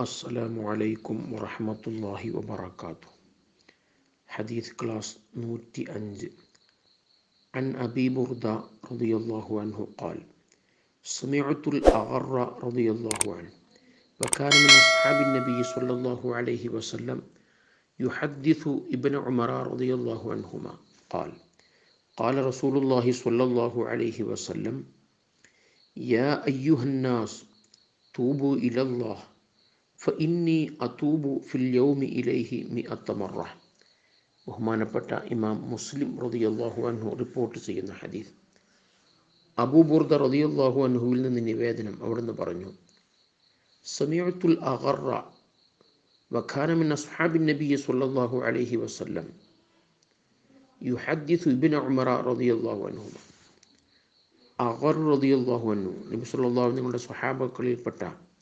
السلام عليكم ورحمة الله وبركاته حديث كلاس نوتي أنج عن أبي بردة رضي الله عنه قال سمعت الأغر رضي الله عنه وكان من أصحاب النبي صلى الله عليه وسلم يحدث ابن عمر رضي الله عنهما قال قال رسول الله صلى الله عليه وسلم يا أيها الناس توبوا إلى الله فإني أتوب في اليوم إليه مئة مرة ബഹുമാനപ്പെട്ട ഇമാം മുസ്ലിം റതിയല്ലാഹു അൻഹു റിപ്പോർട്ട് ചെയ്യുന്ന ഹദീസ് അബൂബുർദ റതിയല്ലാഹു അൻഹുവിൽ നിന്ന് നിവേദനം അവിടുന്ന് പറഞ്ഞു സമയത്തുൽ അഗറ وكان من أصحاب النبي صلى الله عليه وسلم يحدث ابن عمر رضي الله عنهما അഗർ റതിയല്ലാഹു അന്നു നബി സല്ലല്ലാഹു നിങ്ങളുടെ സ്വഹാബക്കളിൽപ്പെട്ട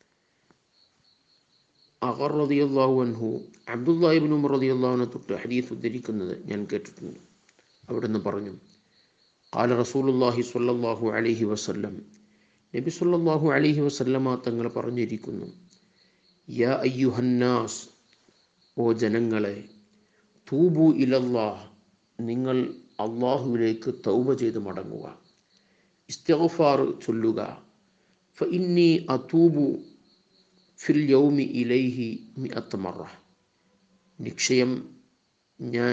അഗർ റതിയല്ലാഹു അൻഹു അബ്ദുല്ലാഹിബിൻ ഉമർ റതിയല്ലാഹുവിനെ തൊട്ട് ഹദീസ് ഉദ്ധരിക്കുന്നത് ഞാൻ കേട്ടിട്ടുണ്ട് അവിടുന്ന് പറഞ്ഞു കാല റസൂലുല്ലാഹി സ്വല്ലല്ലാഹു അലൈഹി വസല്ലം നബി സല്ലല്ലാഹു അലൈഹി വസല്ലമ തങ്ങൾ പറഞ്ഞിരിക്കുന്നു യാ അയ്യുഹന്നാസ് ഓ ജനങ്ങളെ തൂബു ഇലല്ലാഹ് നിങ്ങൾ അള്ളാഹുവിലേക്ക് തൗബ ചെയ്ത് മടങ്ങുക ഇസ്തഗ്ഫാർ ചൊല്ലുക ഫഇന്നി അതൂബു ഫിൽ യൗമി ഇലൈഹി മിഅത്ത് മറ നിശ്ചയം ഞാൻ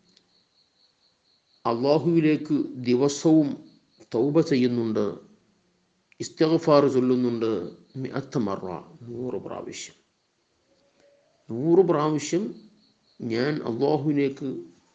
അള്ളാഹുവിലേക്ക് ദിവസവും തൗബ ചെയ്യുന്നുണ്ട് ഇസ്തഗ്ഫാർ ചൊല്ലുന്നുണ്ട് മിഅത്ത് മറ നൂറ് പ്രാവശ്യം നൂറ് പ്രാവശ്യം ഞാൻ അള്ളാഹുവിലേക്ക്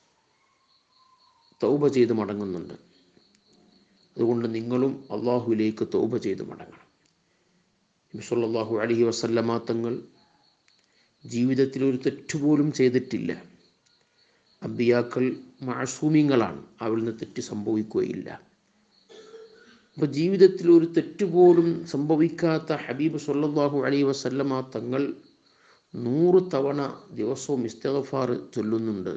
തൗബ ചെയ്ത് മടങ്ങുന്നുണ്ട് അതുകൊണ്ട് നിങ്ങളും അള്ളാഹുവിലേക്ക് തൗബ ചെയ്ത് മടങ്ങണം നബിസ്വല്ലാഹു അലഹി വസല്ലമ തങ്ങൾ ജീവിതത്തിൽ ഒരു തെറ്റുപോലും ചെയ്തിട്ടില്ല അമ്പിയാക്കൾ മാസൂമിങ്ങളാണ് അവരിൽ നിന്ന് തെറ്റ് സംഭവിക്കുകയില്ല അപ്പോൾ ജീവിതത്തിൽ ഒരു തെറ്റുപോലും സംഭവിക്കാത്ത ഹബീബ് സല്ലാഹു അലൈഹി വസല്ലമ തങ്ങൾ നൂറ് തവണ ദിവസവും ഇസ്തഗഫാർ ചൊല്ലുന്നുണ്ട്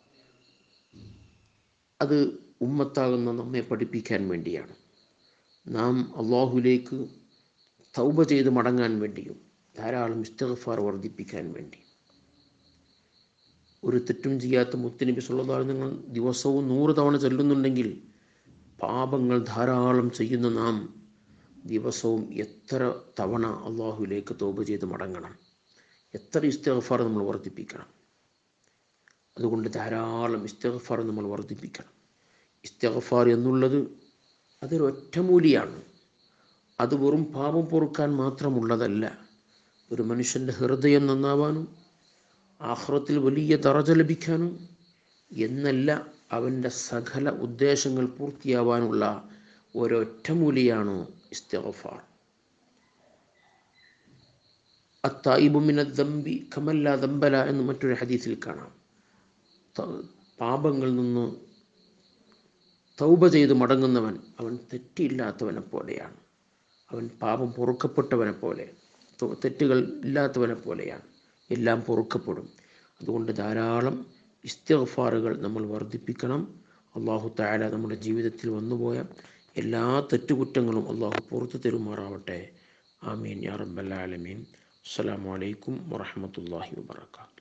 അത് ഉമ്മത്താകുന്ന നമ്മെ പഠിപ്പിക്കാൻ വേണ്ടിയാണ് നാം അള്ളാഹുലേക്ക് തൗബ ചെയ്ത് മടങ്ങാൻ വേണ്ടിയും ധാരാളം ഇസ്തഗഫാർ വർദ്ധിപ്പിക്കാൻ വേണ്ടി ഒരു തെറ്റും ചെയ്യാത്ത മുത്തുനബി സുള്ളതാണ് നിങ്ങൾ ദിവസവും നൂറ് തവണ ചൊല്ലുന്നുണ്ടെങ്കിൽ പാപങ്ങൾ ധാരാളം ചെയ്യുന്ന നാം ദിവസവും എത്ര തവണ അള്ളാഹുലേക്ക് തോപ ചെയ്ത് മടങ്ങണം എത്ര ഇസ്തഗഫാർ നമ്മൾ വർദ്ധിപ്പിക്കണം അതുകൊണ്ട് ധാരാളം ഇസ്തഗഫാർ നമ്മൾ വർദ്ധിപ്പിക്കണം ഇസ്തഗഫാർ എന്നുള്ളത് അതൊരു ഒറ്റമൂലിയാണ് അത് വെറും പാപം പൊറുക്കാൻ മാത്രമുള്ളതല്ല ഒരു മനുഷ്യൻ്റെ ഹൃദയം നന്നാവാനും ആഹ്റത്തിൽ വലിയ തറജ ലഭിക്കാനും എന്നല്ല അവൻ്റെ സകല ഉദ്ദേശങ്ങൾ പൂർത്തിയാവാനുള്ള ഒരൊറ്റമൂലിയാണ് ഇസ്തഗഫാർ അത്തായിബുമിന ദമ്പി കമല്ല ദമ്പല എന്ന് മറ്റൊരു ഹദീസിൽ കാണാം പാപങ്ങളിൽ നിന്ന് തൗബ ചെയ്ത് മടങ്ങുന്നവൻ അവൻ തെറ്റില്ലാത്തവനെ പോലെയാണ് അവൻ പാപം പൊറുക്കപ്പെട്ടവനെ പോലെ തെറ്റുകൾ ഇല്ലാത്തവനെ പോലെയാണ് എല്ലാം പൊറുക്കപ്പെടും അതുകൊണ്ട് ധാരാളം ഇസ്തഫാറുകൾ നമ്മൾ വർദ്ധിപ്പിക്കണം അള്ളാഹു താല നമ്മുടെ ജീവിതത്തിൽ വന്നുപോയ എല്ലാ തെറ്റുകുറ്റങ്ങളും അള്ളാഹു പുറത്തു തരുമാറാവട്ടെ ആമീൻ യാ റബ്ബൽ ആലമീൻ അസ്സലാമു അലൈക്കും വറഹ്മത്തുള്ളാഹി വബറകാതുഹു